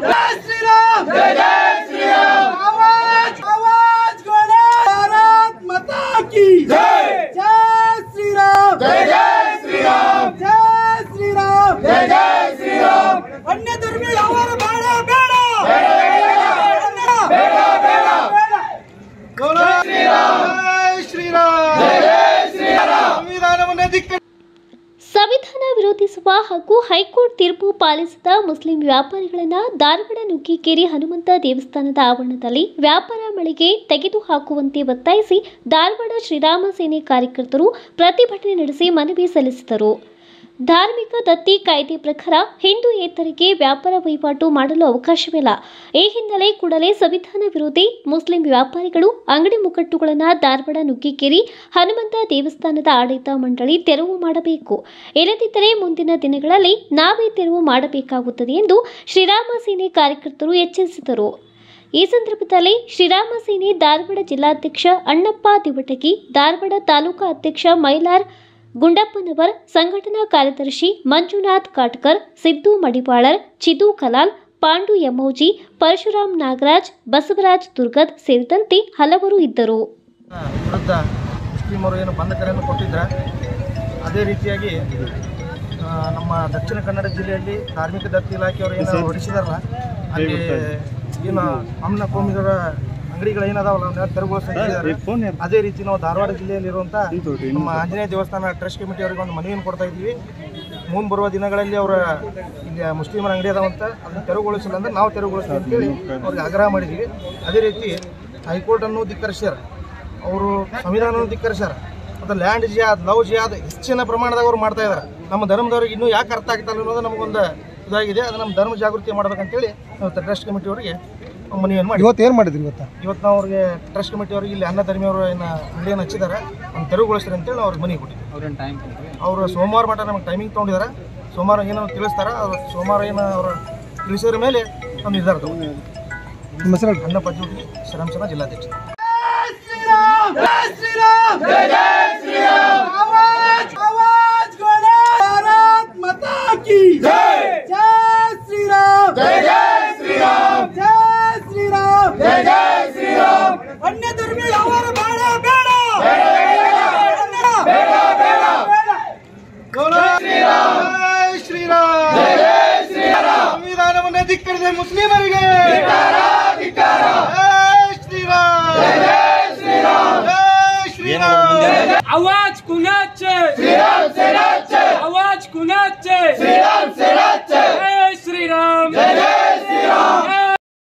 जय श्री राम जय जय श्री राम आवाज आवाज गणा भारत माता की जय जय श्री राम जय जय श्री राम जय श्री राम जय जय श्री राम अन्य धर्मी ಅವರ ಬಾಳ ಬೇಡ ಬೇಡ ಬೇಡ ಬೇಡ ಜೈ ಶ್ರೀರಾಮ್ ಜೈ ಶ್ರೀರಾಮ್ ಸಂವಿಧಾನವನ್ನು ಧಿಕ್ಕ ಸಂವಿಧಾನ ವಿರೋಧಿಸುವ ಹಾಗೂ ಹೈಕೋರ್ಟ್ ತೀರ್ಪು ಪಾಲಿಸಿದ ಮುಸ್ಲಿಂ ವ್ಯಾಪಾರಿಗಳನ್ನು ಧಾರವಾಡ ನುಗ್ಗಿಕೇರಿ ಹನುಮಂತ ದೇವಸ್ಥಾನದ ಆವರಣದಲ್ಲಿ ವ್ಯಾಪಾರ ಮಳಿಗೆ ತೆಗೆದುಹಾಕುವಂತೆ ಒತ್ತಾಯಿಸಿ ಧಾರವಾಡ ಶ್ರೀರಾಮ ಸೇನೆ ಕಾರ್ಯಕರ್ತರು ಪ್ರತಿಭಟನೆ ನಡೆಸಿ ಮನವಿ ಸಲ್ಲಿಸಿದರು ಧಾರ್ಮಿಕ ದತ್ತಿ ಕಾಯ್ದೆ ಪ್ರಕಾರ ಹಿಂದೂಯೇತರಿಗೆ ವ್ಯಾಪಾರ ವಹಿವಾಟು ಮಾಡಲು ಅವಕಾಶವಿಲ್ಲ ಈ ಹಿನ್ನೆಲೆ ಕೂಡಲೇ ಸಂವಿಧಾನ ವಿರೋಧಿ ಮುಸ್ಲಿಂ ವ್ಯಾಪಾರಿಗಳು ಅಂಗಡಿ ಮುಕ್ಕಟ್ಟುಗಳನ್ನು ಧಾರವಾಡ ನುಗ್ಗಿಕೇರಿ ಹನುಮಂತ ದೇವಸ್ಥಾನದ ಆಡಳಿತ ಮಂಡಳಿ ತೆರವು ಮಾಡಬೇಕು ಇಲ್ಲದಿದ್ದರೆ ಮುಂದಿನ ದಿನಗಳಲ್ಲಿ ನಾವೇ ತೆರವು ಮಾಡಬೇಕಾಗುತ್ತದೆ ಎಂದು ಶ್ರೀರಾಮ ಸೇನೆ ಕಾರ್ಯಕರ್ತರು ಎಚ್ಚರಿಸಿದರು ಈ ಸಂದರ್ಭದಲ್ಲಿ ಶ್ರೀರಾಮ ಸೇನೆ ಧಾರವಾಡ ಜಿಲ್ಲಾಧ್ಯಕ್ಷ ಅಣ್ಣಪ್ಪ ದಿವಟಗಿ ಧಾರವಾಡ ತಾಲೂಕಾ ಅಧ್ಯಕ್ಷ ಮೈಲಾರ್ ಗುಂಡಪ್ಪನವರ್ ಸಂಘಟನಾ ಕಾರ್ಯದರ್ಶಿ ಮಂಜುನಾಥ್ ಕಾಟ್ಕರ್ ಸಿದ್ದು ಮಡಿವಾಳರ್ ಚಿದು ಕಲಾಲ್ ಪಾಂಡು ಯಮೋಜಿ ಪರಶುರಾಮ್ ನಾಗರಾಜ್ ಬಸವರಾಜ್ ದುರ್ಗದ್ ಸೇರಿದಂತೆ ಹಲವರು ಇದ್ದರು ವಿರುದ್ಧ ಮುಸ್ಲಿಮರು ಏನು ಬಂದ ಕರೆಯನ್ನು ಕೊಟ್ಟಿದ್ರ ಅದೇ ರೀತಿಯಾಗಿ ಆ, ನಮ್ಮ ದಕ್ಷಿಣ ಕನ್ನಡ ಜಿಲ್ಲೆಯಲ್ಲಿ ಧಾರ್ಮಿಕ ದತ್ತಿ ಇಲಾಖೆಯವರು ಏನು ಹೊರಡಿಸಿದಾರಲ್ಲ ಅಲ್ಲಿ ಏನು ಅಮ್ನ ಕೋಮಿಗರ ಅಂಗಡಿಗಳು ಏನದಾವಲ್ಲ ಅವನ್ನ ತೆರವುಗೊಳಿಸಿದ್ದಾರೆ ಅದೇ ರೀತಿ ನಾವು ಧಾರವಾಡ ಜಿಲ್ಲೆಯಲ್ಲಿರುವಂಥ ನಮ್ಮ ಆಂಜನೇಯ ದೇವಸ್ಥಾನ ಟ್ರಸ್ಟ್ ಕಮಿಟಿ ಅವರಿಗೆ ಒಂದು ಮನವಿಯನ್ನು ಕೊಡ್ತಾ ಇದ್ದೀವಿ ಮುಂದೆ ಬರುವ ದಿನಗಳಲ್ಲಿ ಅವರ ಇಲ್ಲಿ ಮುಸ್ಲಿಮರ ಅಂಗಡಿ ಅದಾವಂತ ಅದನ್ನು ತೆರವುಗೊಳಿಸಿಲ್ಲ ಅಂದ್ರೆ ನಾವು ತೆರವುಗೊಳಿಸ್ತೀವಿ ಅಂತೇಳಿ ಅವ್ರಿಗೆ ಆಗ್ರಹ ಮಾಡಿದ್ದೀವಿ ಅದೇ ರೀತಿ ಹೈಕೋರ್ಟನ್ನು ಧಿಕ್ಕರಿಸ್ಯಾರ ಅವರು ಸಂವಿಧಾನವನ್ನು ಧಿಕ್ಕರಿಸ್ಯಾರ ಮತ್ತು ಲ್ಯಾಂಡ್ ಜಿಯಾದ್ ಲವ್ ಜಿಯಾದ್ ಹೆಚ್ಚಿನ ಪ್ರಮಾಣದಾಗ ಅವ್ರು ಮಾಡ್ತಾ ಇದ್ದಾರೆ ನಮ್ಮ ಧರ್ಮದವ್ರಿಗೆ ಇನ್ನೂ ಯಾಕೆ ಅರ್ಥ ಆಗ್ತಾ ಇಲ್ಲ ಅನ್ನೋದು ನಮಗೊಂದು ಇದಾಗಿದೆ ಅದು ನಮ್ಮ ಧರ್ಮ ಜಾಗೃತಿ ಮಾಡ್ಬೇಕಂತೇಳಿ ನಾವು ಟ್ರಸ್ಟ್ ಕಮಿಟಿಯವರಿಗೆ ಮನವಿಯನ್ನು ಮಾಡಿ ಇವತ್ತು ಏನು ಮಾಡಿದ್ರಿ ಇವತ್ತು ಇವತ್ತು ನಾವು ಅವ್ರಿಗೆ ಟ್ರಸ್ಟ್ ಕಮಿಟಿಯವರಿಗೆ ಇಲ್ಲಿ ಅನ್ನ ಧರ್ಮಿಯವರು ಏನು ಅಂಗಡಿಯನ್ನು ಹಚ್ಚಿದ್ದಾರೆ ಒಂದು ತೆರವುಗೊಳಿಸ್ತಾರೆ ಅಂತೇಳಿ ನಾವು ಅವ್ರಿಗೆ ಮನವಿ ಕೊಟ್ಟಿದ್ದೀವಿ ಅವರು ಸೋಮವಾರ ಮಟ್ಟ ನಮಗೆ ಟೈಮಿಂಗ್ ತೊಗೊಂಡಿದ್ದಾರೆ ಸೋಮವಾರ ಏನೋ ತಿಳಿಸ್ತಾರೆ ಅವ್ರು ಸೋಮವಾರ ಏನು ಅವರು ತಿಳಿಸಿದ್ರ ಮೇಲೆ ಒಂದು ನಿರ್ಧಾರ ತಗೊಂಡು ನಿಮ್ಮ ಹೆಸರು ಹೇಳ್ರಿ. ಅನ್ನ ಪಂಚವಟಿ ಶ್ರೀರಾಮಚಂದ್ರ ಜಿಲ್ಲಾಧ್ಯಕ್ಷ जय श्री राम जय जय श्री राम आवाज आवाज गणा भारत माता की जय जय श्री राम जय जय श्री राम जय श्री राम जय जय श्री राम अन्य धर्मी ಅವರ ಬಾಳ ಬೇಡ ಬೇಡ ಬೇಡ ಜೈ ಶ್ರೀರಾಮ್ ಜೈ ಜೈ ಶ್ರೀರಾಮ್ ಸಂವಿಧಾನವನ್ನು ಧಿಕ್ಕರಿಸಿದ ಮುಸ್ಲಿಮರಿಗೆ ಜೈ ಶ್ರೀರಾಮ್ ಜೈ ಜೈ ಶ್ರೀರಾಮ್ ಜೈ ಶ್ರೀರಾಮ್ आवाज कुणाचा